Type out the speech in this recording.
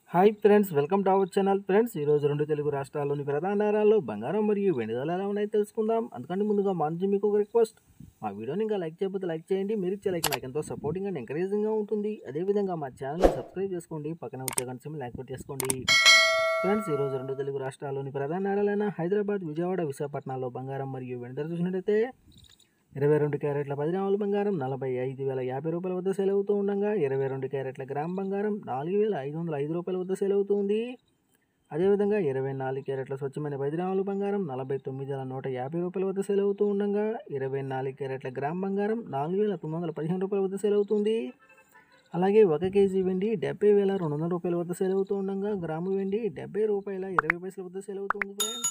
hi friends welcome to our channel friends ఈరోజు రెండు తెలుగు రాష్ట్రాల్లోని ప్రధాన నగరాల్లో బంగారం మరియు వెండి ధరలు ఎలా ఉన్నాయో తెలుసుకుందాం అందుకంటే ముందుగా మా నుంచి మీకు ఒక రిక్వెస్ట్ మా వీడియోని ఇంకా లైక్ చేయకపోతే లైక్ చేయండి మీరు ఇచ్చే లైక్ నాకు ఎంతో సపోర్టింగ్ అండ్ ఎంకరేజింగ్గా ఉంటుంది అదేవిధంగా మా ఛానల్ని సబ్స్క్రైబ్ చేసుకోండి పక్కన వచ్చే గంట యాక్టివేట్ చేసుకోండి ఫ్రెండ్స్ ఈరోజు రెండు తెలుగు రాష్ట్రాల్లోని ప్రధాన నగరాలైన హైదరాబాద్ విజయవాడ విశాఖపట్నాల్లో బంగారం మరియు వెండి ధర చూసినట్టయితే ఇరవై రెండు క్యారెట్ల పది గ్రాముల బంగారం నలభై ఐదు వేల యాభై రూపాయల వద్ద సేల్ అవుతూ ఉండగా ఇరవై రెండు క్యారెట్ల గ్రామ్ బంగారం నాలుగు వేల ఐదు వందల ఐదు రూపాయల వద్ద సేల్ అవుతుంది అదేవిధంగా ఇరవై నాలుగు క్యారెట్ల స్వచ్ఛమైన పది గ్రాముల బంగారం నలభై తొమ్మిది వేల నూట యాభై రూపాయల వద్ద సేల్ అవుతూ ఉండగా ఇరవై నాలుగు క్యారెట్ల గ్రామ్ బంగారం నాలుగు వేల తొమ్మిది వందల పదిహేను రూపాయల వద్ద సేల్ అవుతుంది అలాగే ఒక కేజీ వెండి డెబ్బై వేల రెండు వందల రూపాయల వద్ద సేల్ అవుతూ ఉండగా గ్రాము వెండి డెబ్బై రూపాయల ఇరవై పైసల వద్ద సేల్ అవుతుంది ఫ్రెండ్స్